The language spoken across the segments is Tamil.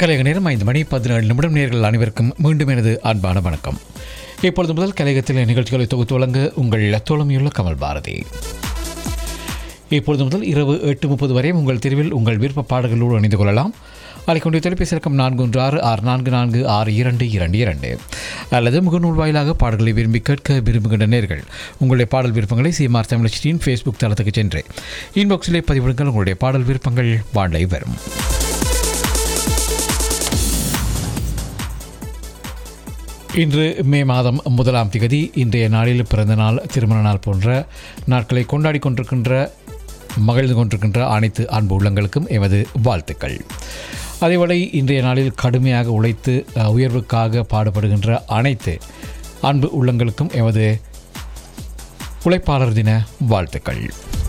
கலைக நேரம் ஐந்து மணி பதினேழு நிமிடம் நேர்கள் அனைவருக்கும் மீண்டும் எனது அன்பான வணக்கம் இப்பொழுது முதல் கலையகத்தில் நிகழ்ச்சிகளை தொகுத்து வழங்க உங்கள் தோழமையுள்ள கமல் பாரதி இப்பொழுது முதல் இரவு எட்டு முப்பது வரை உங்கள் தெருவில் உங்கள் விருப்ப பாடல்களோடு இணைந்து கொள்ளலாம் அலைக்கொண்டு தொலைபேசி இலக்கம் நான்கு ஒன்று ஆறு ஆறு நான்கு நான்கு ஆறு இரண்டு இரண்டு இரண்டு அல்லது முகநூல் வாயிலாக பாடல்களை விரும்பி கேட்க விரும்புகின்ற நேர்கள் உங்களுடைய பாடல் விருப்பங்களை சிஎம்ஆர் தமிழச்சியின் ஃபேஸ்புக் தளத்துக்கு சென்று இன்பாக்ஸிலே பதிவிடுங்கள் உங்களுடைய பாடல் விருப்பங்கள் வாழை வரும் இன்று மே மாதம் முதலாம் திகதி இன்றைய நாளில் பிறந்த நாள் திருமண நாள் போன்ற நாட்களை கொண்டாடி கொண்டிருக்கின்ற மகிழ்ந்து கொண்டிருக்கின்ற அனைத்து அன்பு உள்ளங்களுக்கும் எமது வாழ்த்துக்கள் அதேவேளை இன்றைய நாளில் கடுமையாக உழைத்து அஹ், உயர்வுக்காக பாடுபடுகின்ற அனைத்து அன்பு உள்ளங்களுக்கும் எமது உழைப்பாளர் தின வாழ்த்துக்கள்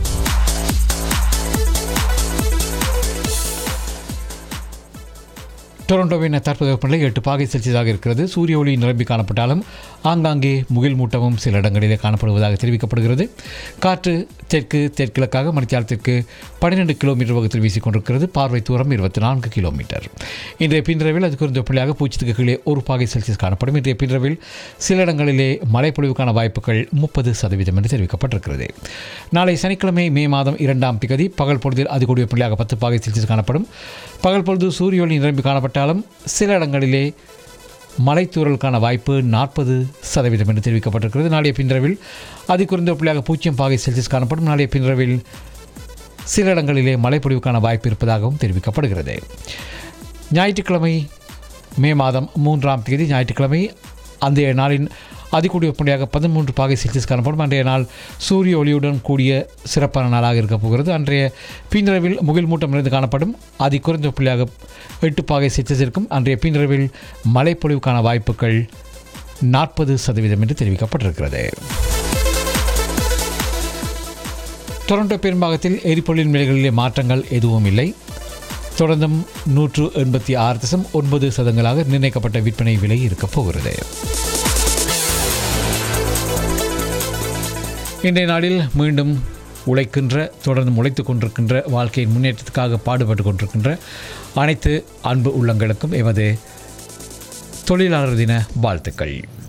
டொரண்டோவின் தற்போதைய வெப்பநிலை எட்டு பாகை செல்சியஸாக இருக்கிறது சூரிய ஒளி நிரம்பி காணப்பட்டாலும் ஆங்காங்கே முகில் மூட்டமும் சில இடங்களிலே காணப்படுவதாக தெரிவிக்கப்படுகிறது காற்று தெற்கு தெற்கிழக்காக மணித்தியாலத்திற்கு பன்னிரெண்டு கிலோமீட்டர் வேகத்தில் வீசிக்கொண்டிருக்கிறது பார்வை தூரம் இருபத்தி நான்கு கிலோமீட்டர் இன்றைய பின்ரவில் அது குறைந்த புள்ளியாக பூச்சித்துக்கு கீழே ஒரு பாகை செல்சியஸ் காணப்படும் இன்றைய பின்ரவில் சில இடங்களிலே மழைப்பொழிவுக்கான வாய்ப்புகள் முப்பது சதவீதம் என்று தெரிவிக்கப்பட்டிருக்கிறது நாளை சனிக்கிழமை மே மாதம் இரண்டாம் திகதி பகல் பொழுதில் அது கூடிய புள்ளியாக பத்து பாகை செல்சியஸ் காணப்படும் பகல் பொழுது சூரிய ஒளி நிரம்பி காணப்பட்டாலும் சில இடங்களிலே மலைத்தூறலுக்கான வாய்ப்பு நாற்பது சதவீதம் என்று தெரிவிக்கப்பட்டிருக்கிறது நாளைய பின்ரவில் அதி குறைந்த புள்ளியாக பூஜ்ஜியம் பாகை செல்சியஸ் காணப்படும் நாளைய பின்ரவில் சில இடங்களிலே மழைப்பொழிவுக்கான வாய்ப்பு இருப்பதாகவும் தெரிவிக்கப்படுகிறது ஞாயிற்றுக்கிழமை மே மாதம் மூன்றாம் தேதி ஞாயிற்றுக்கிழமை அந்த நாளின் அதிகூடிய வெப்பநிலையாக பதிமூன்று பாகை செல்சியஸ் காணப்படும் அன்றைய நாள் சூரிய ஒளியுடன் கூடிய சிறப்பான நாளாக இருக்கப் போகிறது அன்றைய பின்னிரவில் முகில் மூட்டம் நிறைந்து காணப்படும் அதி குறைந்த வெப்பநிலையாக எட்டு பாகை செல்சியஸ் இருக்கும் அன்றைய பின்னிரவில் மழைப்பொழிவுக்கான வாய்ப்புகள் நாற்பது சதவீதம் என்று தெரிவிக்கப்பட்டிருக்கிறது டொரண்டோ பெரும்பாகத்தில் எரிபொருளின் விலைகளிலே மாற்றங்கள் எதுவும் இல்லை தொடர்ந்தும் நூற்று எண்பத்தி ஆறு தசம் ஒன்பது சதங்களாக நிர்ணயிக்கப்பட்ட விற்பனை விலை இருக்கப் போகிறது இன்றைய நாளில் மீண்டும் உழைக்கின்ற தொடர்ந்து உழைத்து கொண்டிருக்கின்ற வாழ்க்கையின் முன்னேற்றத்துக்காக பாடுபட்டு கொண்டிருக்கின்ற அனைத்து அன்பு உள்ளங்களுக்கும் எமது தொழிலாளர் தின வாழ்த்துக்கள்